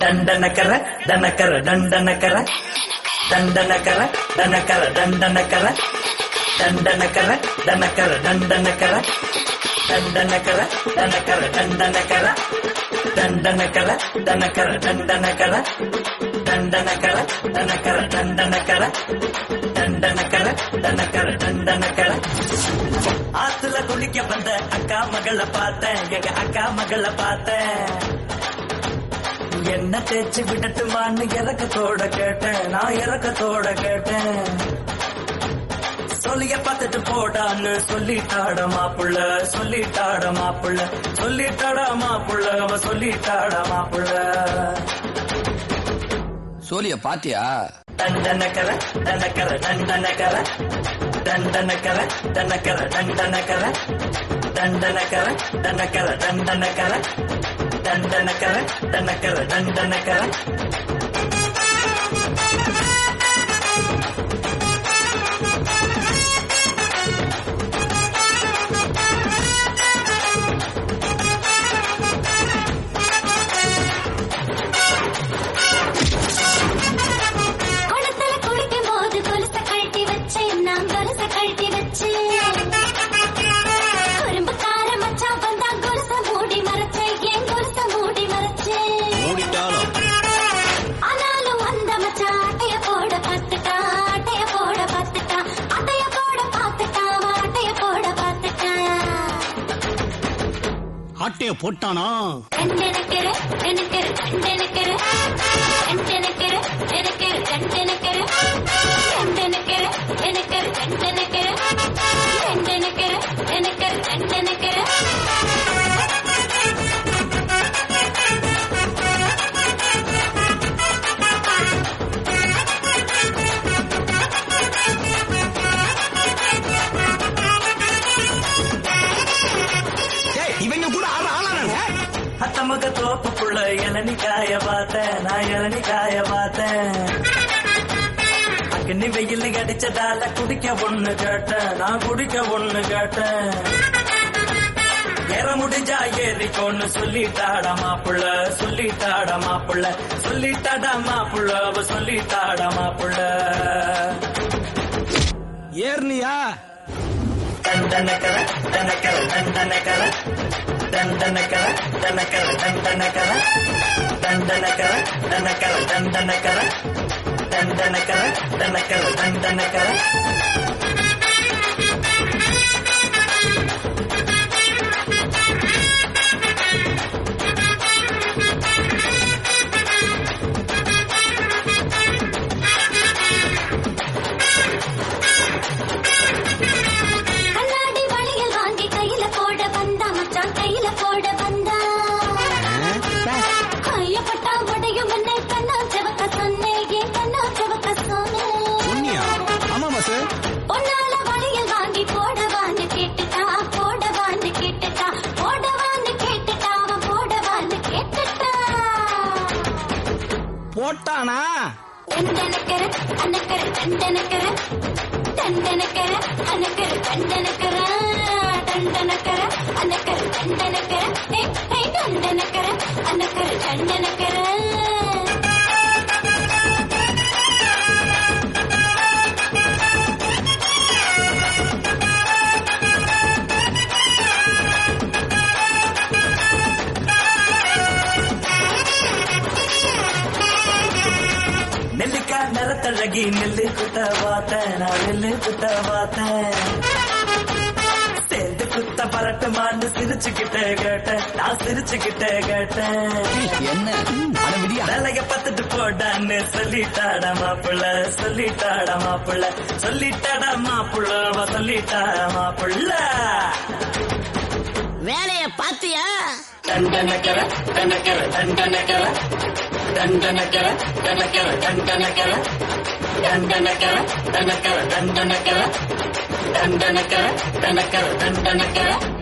ದಂಡನಕರ ದನಕರ ದಂಡನಕರ ದಂಡನಕರ ದನಕರ ದಂಡನಕರ ದಂಡನಕರ ದನಕರ ದಂಡನಕರ ದಂಡನಕರ ದನಕರ ದಂಡನಕರ ದಂಡನಕರ ದನಕರ ದಂಡನಕರ ದಂಡನಕರ ದನಕರ ದಂಡನಕರ ದಂಡನಕರ ದನಕರ ದಂಡನಕರ ஆத்துல குளிக்க வந்த அக்கா மகளை பார்த்தேன் எங்க அக்கா மகளை பார்த்தேன் என்ன தேய்ச்சி விடட்டுமான்னு இறக்கத்தோட கேட்டேன் நான் இறக்கத்தோட கேட்டேன் சொல்லிய பார்த்துட்டு போடான்னு சொல்லிட்டாட மாப்புள்ள சொல்லிட்டாட மாப்புள்ள சொல்லிட்டாட மாப்புள்ள அவ சொல்லிட்டாட மாப்புள்ள சோழிய பாத்தியா ದಂಡನಕರ ದನಕರ ದಂಡನಕರ ದಂಡನಕರ ದನಕರ ದಂಡನಕರ ದಂಡನಕರ ದನಕರ ದಂಡನಕರ ದಂಡನಕರ ದನಕರ ದಂಡನಕರ குளத்துல குளிக்கும் போது கொலுச கழட்டி வச்சேன் நான் கொலுச கழட்டி வச்சேன் குறும்புக்கார மச்சான் வந்தா கொலுச மூடி மறைச்சேன் ஏன் கொலுச மூடி மறைச்சேன் மூடிட்டாலும் ஆனாலும் அந்த மச்சான் அட்டைய போட பார்த்துட்டா அட்டைய போட பார்த்துட்டா அட்டைய போட பார்த்துட்டா அட்டைய போட பார்த்துட்டா ஆட்டைய போட்டானா கண்டனக்கர கண்டனக்கர கண்டனக்கர கண்டனக்கர கண்டனக்கர கண்டனக்கர கண்டனக்கர கண்டனக்கர கண்டனக்கர கண்டனக்கர கண்டனக்கர கண்டனக்கர ஏய், இவங்க கூட ஆள ஆளானாங்க அத்தமக தோப்புக்குள்ள இளநி காய பார்த்தேன் நான் இளநி காய பார்த்தேன் அக்னி வெயில் அடிச்சதால குடிக்க ஒண்ணு கேட்டேன் நான் குடிக்க ஒண்ணு கேட்டேன் ஏற முடிஞ்சா ஏறிக்கோன்னு சொல்லிட்டாடா மாப்புள்ள சொல்லிட்டாடா மாப்புள்ள சொல்லிட்டாடா மாப்புள்ள அவ சொல்லிட்டாடா மாப்புள்ள ஏர்னியா ದಂಡನಕರ ದನಕರ ದಂಡನಕರ ದಂಡನಕರ ದನಕರ ದಂಡನಕರ ದಂಡನಕರ ದನಕರ ದಂಡನಕರ ದಂಡನಕರ ದನಕರ ದಂಡನಕರ கண்ணாடி வளையல் வாங்கி கையில போட வந்தா மச்சான் கையில போட வந்தா கைய பட்டா உடையும் உன்னை கண்ணா செவக்க சொன்னேன் ஏன் கண்ணா செவக்க சொன்னேன் உண்மையா ஆமா பாஸ் உன்னால வளையல் வாங்கி போடவான்னு கேட்டுட்டா போடவான்னு கேட்டுட்டா போடவான்னு கேட்டுட்டா அவன் போடவான்னு கேட்டுட்டா போட்டானா தண்டனக்கர அனக்கர தண்டனக்கர தண்டனக்கர அனக்கர தண்டனக்கர தண்டனக்கர அனக்கர தண்டனக்கர ஏ ஏ தண்டனக்கர அனக்கர தண்டனக்கர நெல்லிக்காய் நிறத்தழகி நெல்லு குத்த பார்த்தேன் நான் நெல்லு குத்த பார்த்தேன் சேர்ந்து குத்த பரட்டுமான்னு சிரிச்சுக்கிட்டே கேட்டேன் நான் சிரிச்சுக்கிட்டே கேட்டேன் என்ன அட விடியா வேலைய பார்த்துட்டு போடான்னு சொல்லிட்டாடா மாப்புள்ள சொல்லிட்டாடா மாப்புள்ள சொல்லிட்டாடா மாப்புள்ள அவ சொல்லிட்டாடா மாப்புள்ள வேலைய பாத்தியா தண்டனக்கர தண்டனக்கர தண்டனக்கர தண்டனக்கர தண்டனக்கர தண்டனக்கர தண்டனக்கர தண்டனக்கர தண்டனக்கர தண்டனக்கர தண்டனக்கர தண்டனக்கர